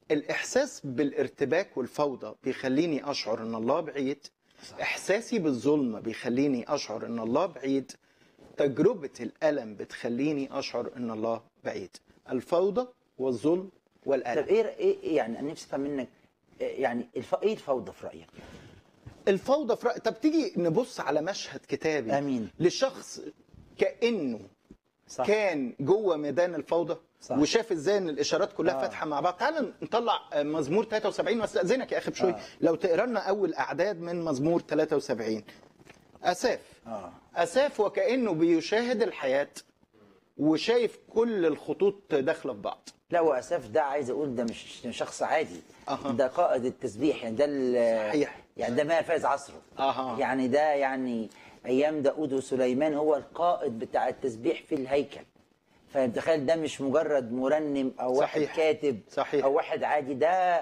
الاحساس بالارتباك والفوضى بيخليني اشعر ان الله بعيد احساسي بالظلم بيخليني اشعر ان الله بعيد تجربه الالم بتخليني اشعر ان الله بعيد الفوضى والظلم طب والالم ايه ايه يعني انا نفسي افهم منك إيه يعني الف... ايه الفوضى في رايك؟ الفوضى في رأي... طب تيجي نبص على مشهد كتابي امين لشخص كانه صح كان جوه ميدان الفوضى صح. وشاف ازاي ان الاشارات كلها آه. فاتحه مع بعض تعال نطلع مزمور 73 واستاذنك يا اخي بشوي آه. لو تقرا لنا اول اعداد من مزمور 73 اساف اه اساف وكانه بيشاهد الحياه وشايف كل الخطوط داخله في بعض لا واساف ده عايز اقول ده مش شخص عادي أها. ده قائد التسبيح يعني ده ال- صحيح. يعني ده ما فاز عصره أها. يعني ده يعني ايام داود وسليمان هو القائد بتاع التسبيح في الهيكل فتخيل ده مش مجرد مرنم او واحد صحيح. كاتب صحيح. او واحد عادي ده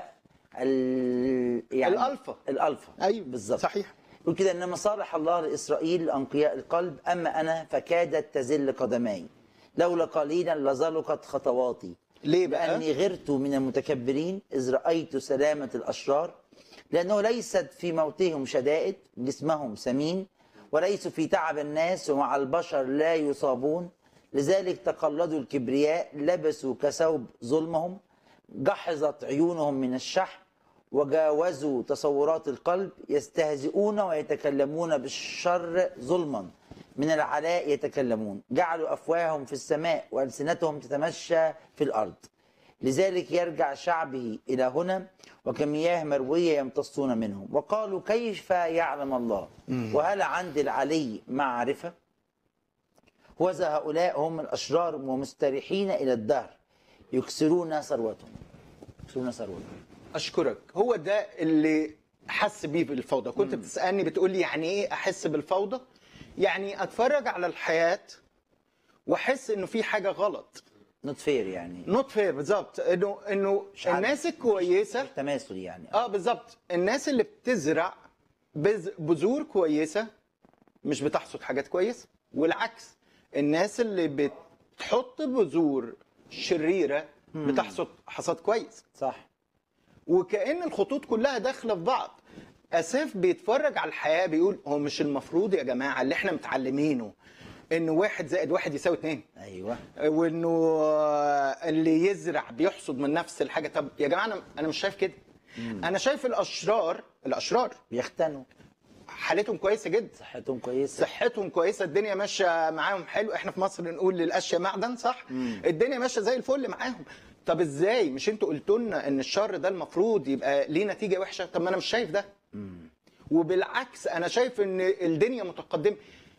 ال يعني الألفا. الالفا ايوه بالظبط صحيح يقول كده انما صالح الله لاسرائيل انقياء القلب اما انا فكادت تزل قدماي لولا قليلا لزلقت خطواتي ليه بقى؟ لاني غرت من المتكبرين اذ رايت سلامه الاشرار لانه ليست في موتهم شدائد جسمهم سمين وليسوا في تعب الناس ومع البشر لا يصابون لذلك تقلدوا الكبرياء لبسوا كثوب ظلمهم جحظت عيونهم من الشح وجاوزوا تصورات القلب يستهزئون ويتكلمون بالشر ظلما من العلاء يتكلمون جعلوا افواههم في السماء والسنتهم تتمشى في الارض لذلك يرجع شعبه الى هنا وكمياه مرويه يمتصون منهم وقالوا كيف يعلم الله وهل عند العلي معرفه وذا هؤلاء هم الاشرار ومستريحين الى الدهر يكسرون ثروتهم يكسرون ثروتهم اشكرك هو ده اللي حس بيه بالفوضى كنت بتسالني بتقول لي يعني ايه احس بالفوضى يعني اتفرج على الحياه واحس انه في حاجه غلط نوت فير يعني نوت فير بالظبط انه انه مش عادل. الناس الكويسه تماثل يعني اه بالظبط الناس اللي بتزرع بز- بذور كويسه مش بتحصد حاجات كويسه والعكس الناس اللي بتحط بذور شريره بتحصد حصاد كويس صح وكأن الخطوط كلها داخله في بعض اساف بيتفرج على الحياه بيقول هو مش المفروض يا جماعه اللي احنا متعلمينه انه واحد زائد واحد يساوي اتنين ايوه وانه آه، اللي يزرع بيحصد من نفس الحاجه طب يا جماعه انا انا مش شايف كده انا شايف الاشرار الاشرار بيختنوا حالتهم كويسه جدا صحتهم كويسه صحتهم كويسه الدنيا ماشيه معاهم حلو احنا في مصر نقول للاشياء معدن صح الدنيا ماشيه زي الفل معاهم طب ازاي مش انتوا قلتوا لنا ان الشر ده المفروض يبقى ليه نتيجه وحشه طب ما انا مش شايف ده وبالعكس انا شايف ان الدنيا متقدمه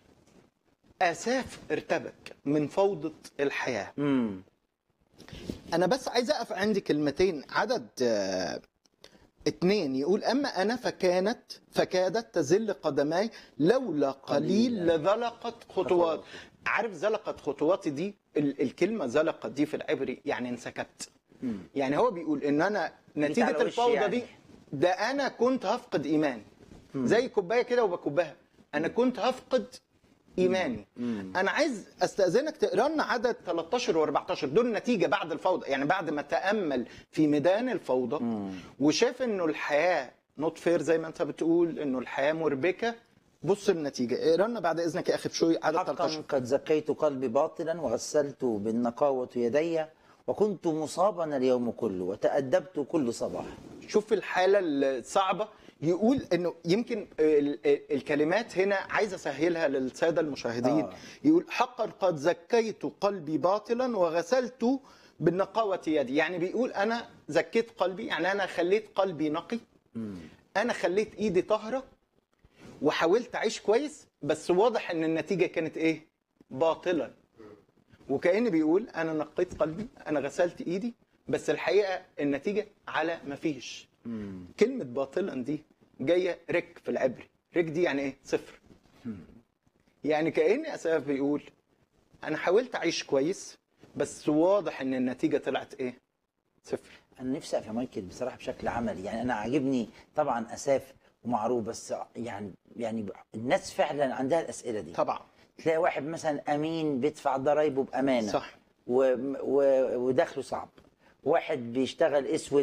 اساف ارتبك من فوضى الحياه امم انا بس عايز اقف عندي كلمتين عدد آه، اتنين يقول اما انا فكانت فكادت تزل قدماي لولا قليل لذلقت خطوات عارف زلقت خطواتي دي ال- الكلمه زلقت دي في العبري يعني انسكبت يعني هو بيقول ان انا نتيجه على وشي الفوضى يعني. دي ده انا كنت هفقد ايمان زي كوبايه كده وبكبها انا كنت هفقد ايماني انا عايز استاذنك تقرا لنا عدد 13 و14 دول نتيجه بعد الفوضى يعني بعد ما تامل في ميدان الفوضى وشاف انه الحياه نوت فير زي ما انت بتقول انه الحياه مربكه بص النتيجه اقرا لنا بعد اذنك يا اخي بشوي عدد حقا 13 قد زكيت قلبي باطلا وغسلت بالنقاوة يدي وكنت مصابا اليوم كله وتأدبت كل صباح شوف الحاله الصعبه يقول انه يمكن ال- ال- الكلمات هنا عايز اسهلها للساده المشاهدين آه. يقول حقا قد زكيت قلبي باطلا وغسلت بالنقاوة يدي يعني بيقول انا زكيت قلبي يعني انا خليت قلبي نقي انا خليت ايدي طاهره وحاولت اعيش كويس بس واضح ان النتيجه كانت ايه باطلا وكأن بيقول انا نقيت قلبي انا غسلت ايدي بس الحقيقه النتيجه على ما فيش كلمه باطلا دي جايه رك في العبري رك دي يعني ايه صفر يعني كأن اساف بيقول انا حاولت اعيش كويس بس واضح ان النتيجه طلعت ايه صفر انا نفسي افهم مايكل بصراحه بشكل عملي يعني انا عاجبني طبعا اساف ومعروف بس يعني يعني الناس فعلا عندها الاسئله دي طبعا تلاقي واحد مثلا امين بيدفع ضرايبه بامانه صح و... و... ودخله صعب واحد بيشتغل اسود